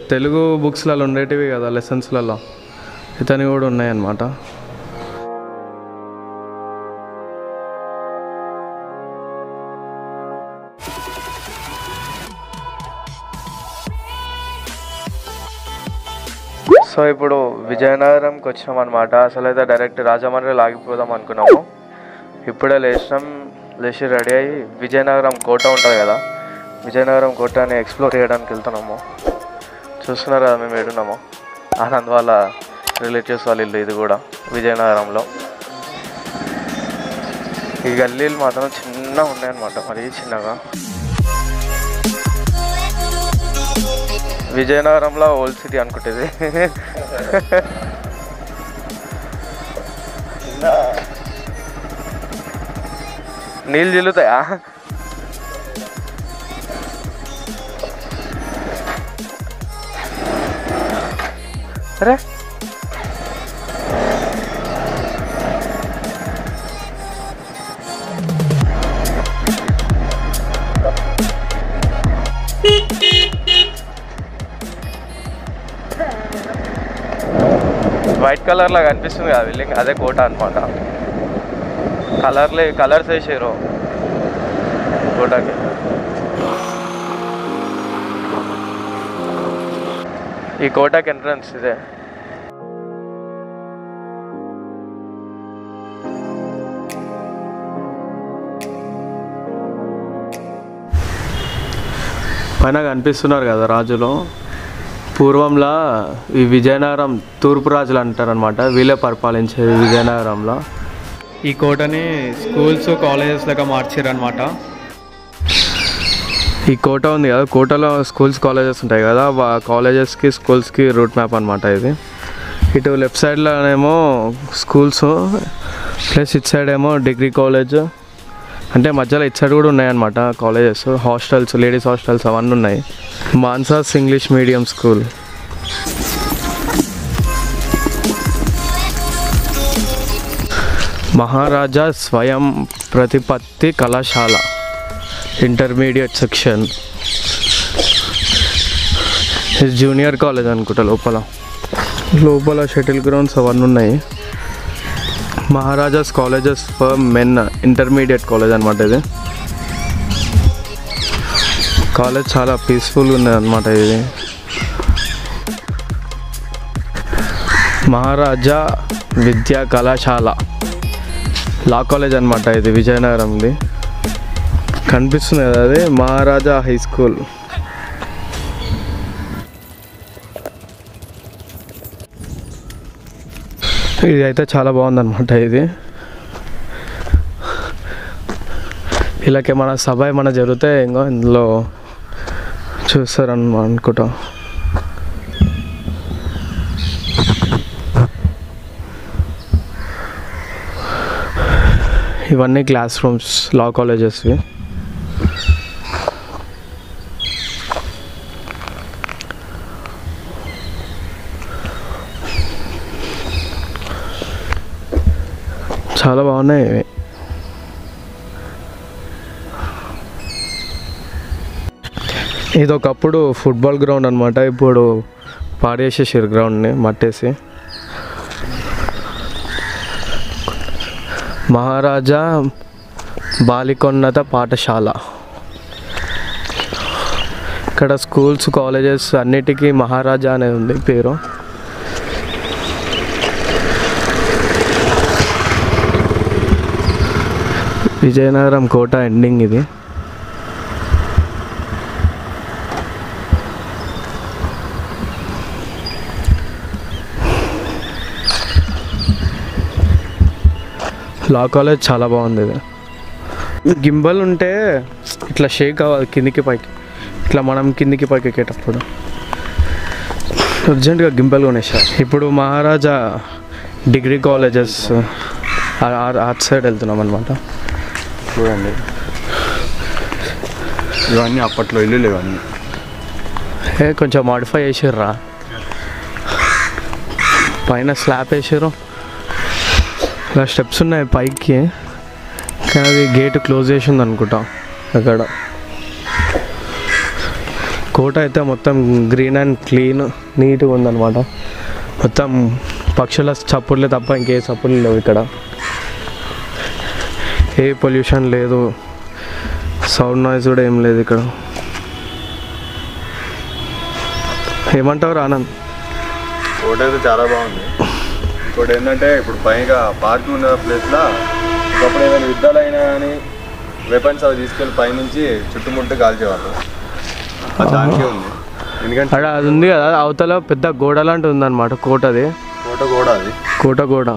తెలుగు బుక్స్లలో ఉండేటివి కదా లెసన్స్లలో ఇతని కూడా ఉన్నాయన్నమాట సో ఇప్పుడు విజయనగరంకి వచ్చినాం అనమాట అసలు అయితే డైరెక్ట్ రాజమండ్రి లాగిపోదాం అనుకున్నాము ఇప్పుడే లేచినాం లేచి రెడీ అయ్యి విజయనగరం కోట ఉంటుంది కదా విజయనగరం కోటని ఎక్స్ప్లోర్ చేయడానికి వెళ్తున్నాము చూస్తున్నారు కదా మేము ఏడున్నాము ఆనంద్ వాళ్ళ రిలేటివ్స్ వాళ్ళ ఇల్లు ఇది కూడా విజయనగరంలో ఈ గల్లీలు మాత్రం చిన్నగా ఉన్నాయన్నమాట మరీ చిన్నగా విజయనగరంలో ఓల్డ్ సిటీ అనుకుంటుంది నీళ్ళు జిల్లుతాయా అరే వైట్ కలర్ లా కనిపిస్తుంది కదా బిల్డింగ్ అదే కోట అనమాట కలర్లే కలర్స్ వేసారు కోటకి ఈ కోటకి ఎంట్రన్స్ ఇదే పైన కనిపిస్తున్నారు కదా రాజులు పూర్వంలో ఈ విజయనగరం తూర్పు రాజులు అంటారనమాట వీళ్ళే పరిపాలించేది విజయనగరంలో ఈ కోటని స్కూల్స్ కాలేజెస్ లాగా మార్చారనమాట ఈ కోట ఉంది కదా కోటలో స్కూల్స్ కాలేజెస్ ఉంటాయి కదా ఆ కాలేజెస్కి స్కూల్స్కి రూట్ మ్యాప్ అనమాట ఇది ఇటు లెఫ్ట్ సైడ్లోనేమో స్కూల్స్ ప్లస్ ఇటు సైడ్ ఏమో డిగ్రీ కాలేజ్ అంటే మధ్యలో ఇటు సైడ్ కూడా ఉన్నాయన్నమాట కాలేజెస్ హాస్టల్స్ లేడీస్ హాస్టల్స్ అవన్నీ ఉన్నాయి Mansas English medium school Maharaja స్వయం ప్రతిపత్తి కళాశాల ఇంటర్మీడియట్ సెక్షన్ ఇది జూనియర్ కాలేజ్ అనుకుంటా లోపల లోపల షటిల్ గ్రౌండ్స్ అవన్నీ ఉన్నాయి Maharajas colleges for men intermediate college అనమాట ఇది కాలేజ్ చాలా పీస్ఫుల్గా ఉన్నది అనమాట ఇది మహారాజా విద్యా కళాశాల లా కాలేజ్ అనమాట ఇది విజయనగరంది కనిపిస్తుంది కదా అది మహారాజా హై స్కూల్ ఇది అయితే చాలా బాగుందన్నమాట ఇది ఇలాగే మన సభ ఏమైనా జరిగితే ఇంకో ఇందులో చూస్తారని అనుకుంటా ఇవన్నీ క్లాస్ రూమ్స్ లా కాలేజెస్వి చాలా బాగున్నాయి ఇవి ఇది ఒకప్పుడు ఫుట్బాల్ గ్రౌండ్ అనమాట ఇప్పుడు పాడేసేసారు గ్రౌండ్ని మట్టేసి మహారాజా బాలికోన్నత పాఠశాల ఇక్కడ స్కూల్స్ కాలేజెస్ అన్నిటికీ మహారాజా అనేది ఉంది పేరు విజయనగరం కోట ఎండింగ్ ఇది లా కాలేజ్ చాలా బాగుంది ఇది గింబల్ ఉంటే ఇట్లా షేక్ అవ్వాలి కిందికి పైకి ఇట్లా మనం కిందికి పైకి ఎక్కేటప్పుడు అర్జెంటుగా గింబల్ కొనేసా ఇప్పుడు మహారాజా డిగ్రీ కాలేజెస్ అటు సైడ్ వెళ్తున్నాం అనమాట చూడండి ఇవన్నీ అప్పట్లో ఇల్లులు ఇవన్నీ ఏ కొంచెం మాడిఫై చేసిర్రా పైన స్లాబ్ వేసారు ఇలా స్టెప్స్ ఉన్నాయి పైకి కానీ అది గేట్ క్లోజ్ చేసింది అనుకుంటా అక్కడ కోట అయితే మొత్తం గ్రీన్ అండ్ క్లీన్ నీట్గా ఉందన్నమాట మొత్తం పక్షుల చప్పుళ్ళే తప్ప ఇంకే చప్పులు లేవు ఇక్కడ ఏ పొల్యూషన్ లేదు సౌండ్ నాయిస్ కూడా ఏం లేదు ఇక్కడ ఏమంటావు ఆనంద్ కోట అయితే చాలా బాగుంది ఇంకోటి ఏంటంటే ఇప్పుడు పైగా పార్క్ ఉన్న ప్లేస్లో ఒకప్పుడు ఏదైనా యుద్ధాలు అయినా కానీ వెపన్స్ అవి తీసుకెళ్ళి పైనుంచి చుట్టుముట్టు కాల్చేవాళ్ళు అది దానికే ఉంది ఎందుకంటే అక్కడ అది ఉంది కదా అవతల పెద్ద గోడ లాంటిది ఉందన్నమాట కోటది కోట కూడా అది కోట గోడ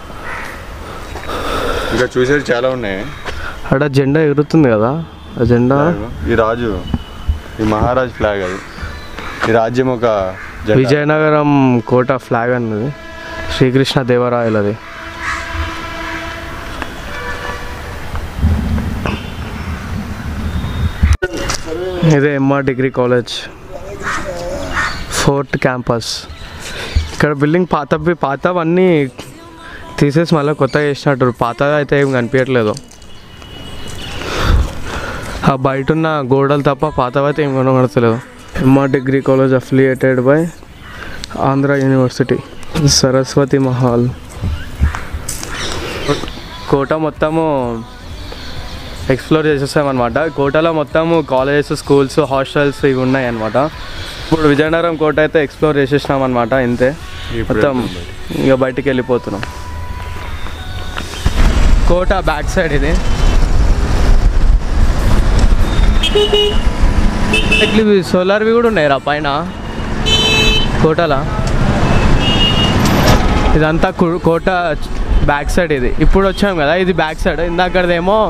ఇంకా చూసేది చాలా ఉన్నాయి అక్కడ జెండా ఎగురుతుంది కదా ఆ జెండా ఈ రాజు ఈ మహారాజ్ ఫ్లాగ్ అది ఈ రాజ్యం ఒక జెండా. విజయనగరం కోట ఫ్లాగ్ అన్నది శ్రీకృష్ణ దేవరాయలది ఇదే MR degree college fourth campus ఇక్కడ బిల్డింగ్ పాతవి పాతవన్నీ తీసేసి మళ్ళీ కొత్తగా చేసినట్టు పాతవి అయితే ఏం కనిపించట్లేదు ఆ బయట ఉన్న గోడలు తప్ప పాతవి అయితే ఏం కనబడతలేదు MR degree college affiliated by Andhra university Saraswathi Mahal కోట మొత్తము ఎక్స్ప్లోర్ చేసేసామన్నమాట కోటలో మొత్తము కాలేజెస్ స్కూల్స్ హాస్టల్స్ ఇవి ఉన్నాయి అనమాట ఇప్పుడు విజయనగరం కోట అయితే ఎక్స్ప్లోర్ చేసేసినాం అనమాట ఇంతే ఇప్పుడు మొత్తం వెళ్తున్నాం ఇక బయటికి వెళ్ళిపోతున్నాం కోట బ్యాక్ సైడ్ ఇది ఇట్లా ఇవి సోలార్వి కూడా ఉన్నాయి రా పైన కోటలా ఇదంతా కు- కోట బ్యాక్ సైడ్ ఇది ఇప్పుడు వచ్చాం కదా ఇది బ్యాక్ సైడ్ ఇందాకదేమో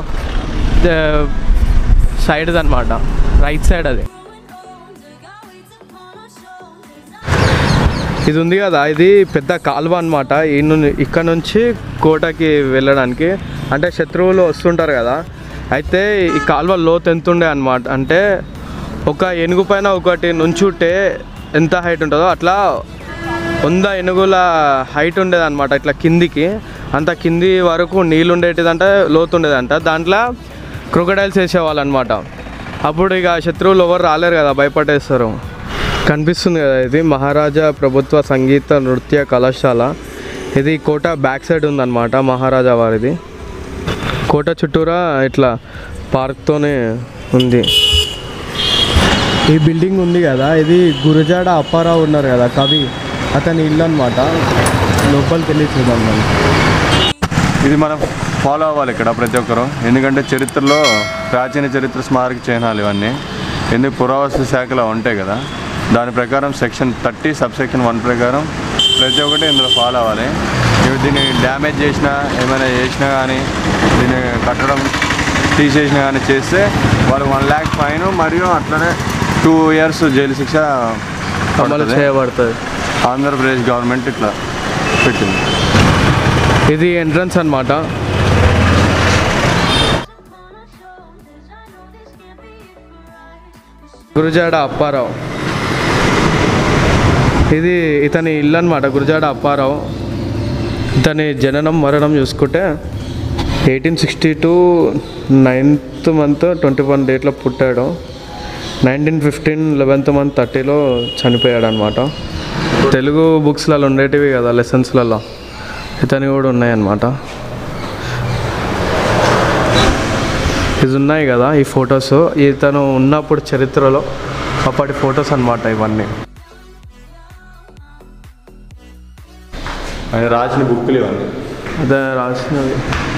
సైడ్ అనమాట రైట్ సైడ్ అది ఇది ఉంది కదా ఇది పెద్ద కాలువ అనమాట ఈ నుండి ఇక్కడ నుంచి కోటకి వెళ్ళడానికి అంటే శత్రువులు వస్తుంటారు కదా అయితే ఈ కాలువ లోతు ఎంత ఉండే అనమాట అంటే ఒక ఏనుగు పైన ఒకటి నుంచుంటే ఎంత హైట్ ఉంటుందో అట్లా వంద ఏనుగుల హైట్ ఉండేది అనమాట ఇట్లా కిందికి అంత కింది వరకు నీళ్ళు ఉండేటిదంట లోతు ఉండేదంట దాంట్లో క్రొకడైల్స్ వేసేవాళ్ళు అనమాట అప్పుడు ఇక శత్రువులు ఎవరు రాలేరు కదా భయపడేస్తారు కనిపిస్తుంది కదా ఇది మహారాజా ప్రభుత్వ సంగీత నృత్య కళాశాల ఇది కోట బ్యాక్ సైడ్ ఉందన్నమాట మహారాజా వారిది కోట చుట్టూరా ఇట్లా పార్క్తోనే ఉంది ఈ బిల్డింగ్ ఉంది కదా ఇది గురజాడ అప్పారావు ఉన్నారు కదా కవి అతని ఇల్లు అనమాట లోపలికి వెళ్ళి చూద్దాం మనం ఇది మనం ఫాలో అవ్వాలి ఇక్కడ ప్రతి ఒక్కరు ఎందుకంటే చరిత్రలో ప్రాచీన చరిత్ర స్మారక చిహ్నాలు ఇవన్నీ ఎందుకు పురావస్తు శాఖలో ఉంటాయి కదా దాని ప్రకారం section thirty sub section one ప్రకారం ప్రతి ఒక్కటి ఇందులో ఫాలో అవ్వాలి ఇవి దీన్ని డ్యామేజ్ చేసినా ఏమైనా చేసినా కానీ దీన్ని కట్టడం తీసేసినా కానీ చేస్తే వాళ్ళు వన్ ల్యాక్ ఫైన్ మరియు అట్లనే టూ ఇయర్స్ జైలు శిక్ష అమలు పడుతుంది. చేయబడుతుంది ఆంధ్రప్రదేశ్ గవర్నమెంట్ ఇట్లా పెట్టింది ఇది ఎంట్రన్స్ అన్నమాట గురుజాడ అప్పారావు ఇది ఇతని ఇల్లు అనమాట గురుజాడ అప్పారావు ఇతని జననం మరణం చూసుకుంటే eighteen sixty two ninth month twenty one డేట్లో పుట్టాడు నైన్టీన్ ఫిఫ్టీన్ లెవెన్త్ మంత్ థర్టీలో చనిపోయాడు అనమాట తెలుగు బుక్స్లలో ఉండేటివి కదా లెసన్స్లలో ఇతని కూడా ఉన్నాయన్నమాట ఇది ఉన్నాయి కదా ఈ ఫొటోస్ ఇతను ఉన్నప్పుడు చరిత్రలో అప్పటి ఫొటోస్ అన్నమాట ఇవన్నీ ఆయన రాసిన బుక్కులు ఇవన్నీ అదే రాసినవి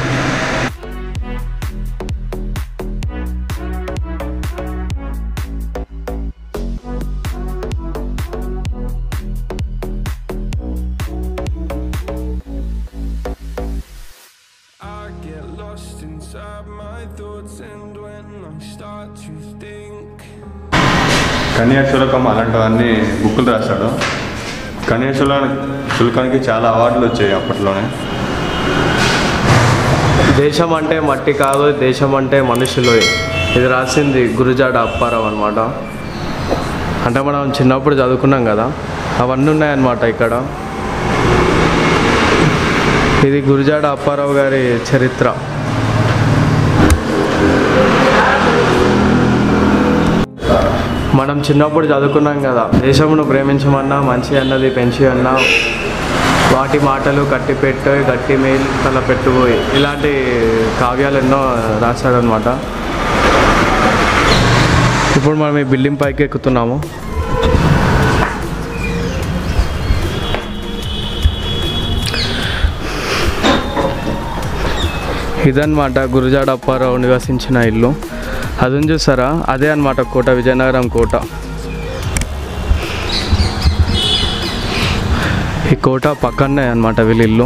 I get lost inside my thoughts, and when I start to think, Kanyasulkam అలాంటివన్నీ బుక్కులు రాశాడు కన్యాశుల శుల్కానికి చాలా అవార్డులు వచ్చాయి అప్పట్లోనే దేశం అంటే మట్టి కాదు దేశం అంటే మనుషులు ఇది రాసింది గురుజాడ అప్పారావు అనమాట అంటే మనం చిన్నప్పుడు చదువుకున్నాం కదా అవన్నీ ఉన్నాయన్నమాట ఇక్కడ ఇది గురుజాడ అప్పారావు గారి చరిత్ర మనం చిన్నప్పుడు చదువుకున్నాం కదా దేశమును ప్రేమించమన్నా మంచి అన్నది పెంచి అన్నా వాటి మాటలు కట్టి పెట్టు గట్టి మేలు తల పెట్టుపోయి ఇలాంటి కావ్యాలు ఎన్నో రాశాడనమాట ఇప్పుడు మనం ఈ బిల్డింగ్ పైకి ఎక్కుతున్నాము ఇదన్నమాట గురుజాడ అప్పారావు నివసించిన ఇల్లు అదని చూసారా అదే అన్నమాట కోట విజయనగరం కోట ఈ కోట పక్కనే అన్నమాట వీళ్ళ ఇల్లు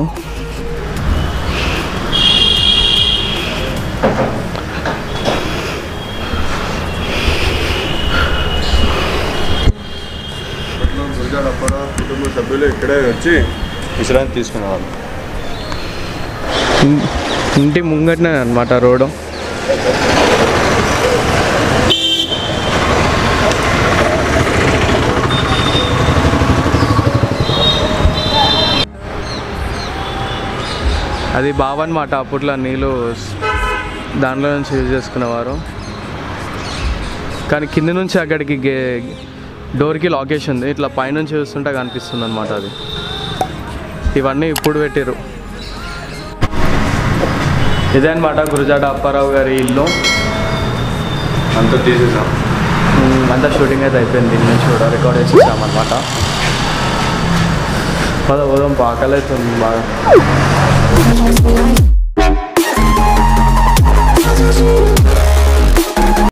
గురజాడ అప్పారావు కుటుంబ సభ్యులు ఇక్కడే వచ్చి విశ్రాంతి తీసుకునేవాళ్ళు ఇన్- ఇంటి ముంగటనే అన్నమాట రోడ్డు అది బావ అనమాట అప్పట్లో నీళ్ళు స్- దాంట్లో నుంచి యూజ్ చేసుకునేవారు కానీ కింద నుంచి అక్కడికి గే డోర్కి లాకేషన్ ఉంది ఇట్లా పైనుంచి చూస్తుంటే కనిపిస్తుంది అనమాట అది ఇవన్నీ ఇప్పుడు పెట్టిర్రు ఇదే అనమాట గురుజాడ అప్పారావు గారి ఇల్లు అంతా తీసేసాం మ్మ్, అంతా షూటింగ్ అయితే అయిపోయింది దీని నుంచి కూడా రికార్డ్ చేసేసామన్నమాట పద పోదాం ఆకలి అవుతుంది బాగా Thank you.